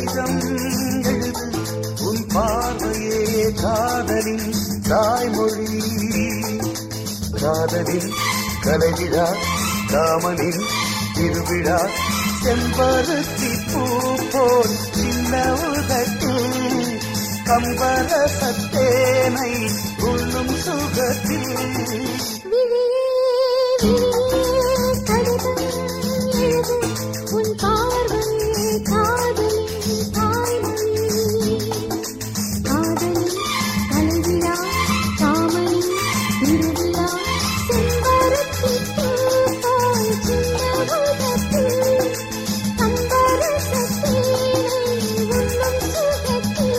கடிதம் எழுது உன் பார்வையே காதலின் தாய்மொழி காதலின் கலைவிழா காமனின் திருவிழா செம்பருத்தி பூ போல் சின்ன உதட்டில் கம்பர சத்தேனை உள்ளும் சுகத்தில் விழியே விழியே கடிதம் எழுது உன் பார்வையே காதலின் தாய்மொழி காதலின் கலைவிழா காமனின் திருவிழா செம்பருத்தி பூ போல் சின்ன உதட்டில் கம்பர சத்தேனை உள்ளும் சுகத்தில்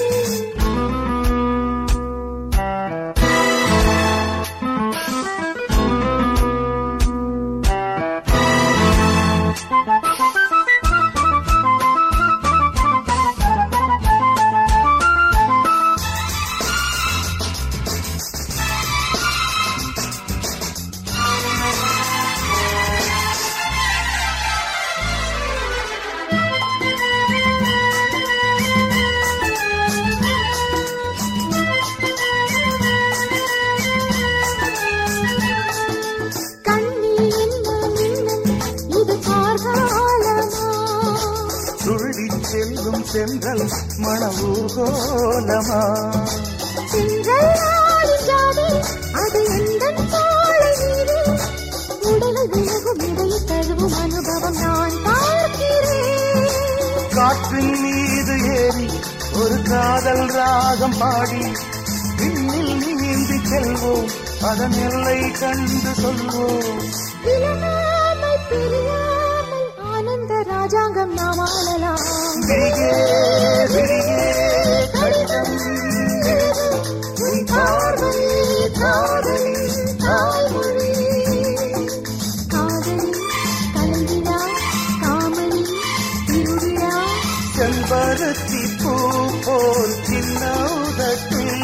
கண்ணில் என்ன மின்னல் இது கார்காலமா துள்ளிச் செல்லும் சென்றல் மணவூர்கோலமா சென்றல் நாளின் ஜாதி அது எந்தன் தோளை மீது உடலை விலகும் இடையை தழுவும் அனுபவம் நான் பார்க்கிறேன் காற்றின் மீது ஏறி ஒரு காதல் ராகம் பாடி விண்ணில் நீந்தி செல்வோம் அதன் எல்லை கண்டு சொல்வோம் இளநாமை பிரியாமல் ஆனந்த ராஜாங்கம் நாம் ஆளலாம் விரியே விரியே கடிதம் எழுது உன் பார்வையே காதலின் தாய்மொழி காதலின் கலைவிழா காமனி திருவிழா செம்பருத்தி பூ போல் சின்ன உதட்டில்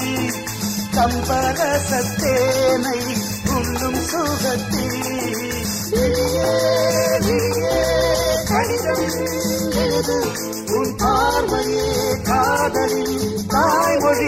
கம்பரசத்தேனை உள்ளும் சுகத்தில் விழியே விழியே கடிதம் எழுது உன் பார்வையே காதலின் தாய்மொழி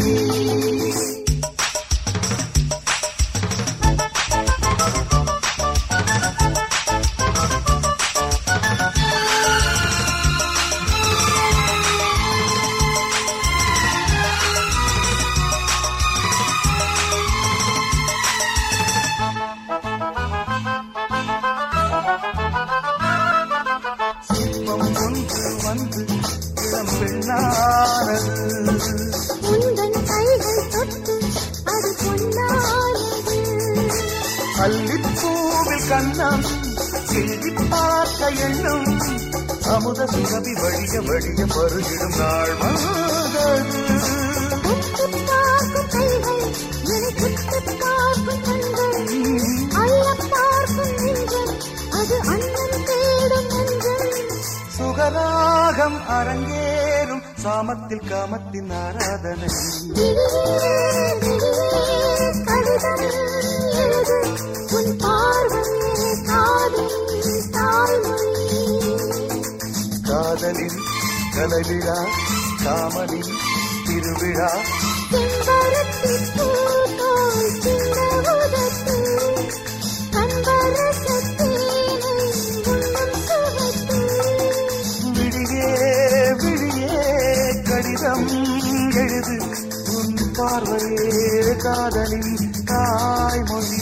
சிற்பம் ஒன்று வந்து இளம் பெண்ணானது உந்தன் கைகள் தொட்டு அது பொன்னானது அல்லிப்பூவில் கண்ணம் கிள்ளி பார்த்த எண்ணம் அமுத சுரபி வழிய வழிய பருகிடும் நாள் வந்தது தொட்டு பார்க்கும் கைகள் என்னை தொட்டு பார்க்கும் கண்கள் அள்ள பார்க்கும் நெஞ்சம் அது அண்ணன் தேடும் நெஞ்சம் சுகராகம் அரங்கேறும் சாமத்தில் காமத்தின் ஆராதனை விழியே, விழியே, கடிதம் எழுது உன் பார்வையே காதலின் தாய்மொழி காதலின் கலவிழா காமலின் திருவிழா செம்பருத்தி பூ போல் சின்ன உதட்டில் கண்பரசத்தேனை உள்ளம் சுகத்தில் விழியே விழியே கடிதம் எழுது உன் பார்வையே காதலின் தாய்மொழி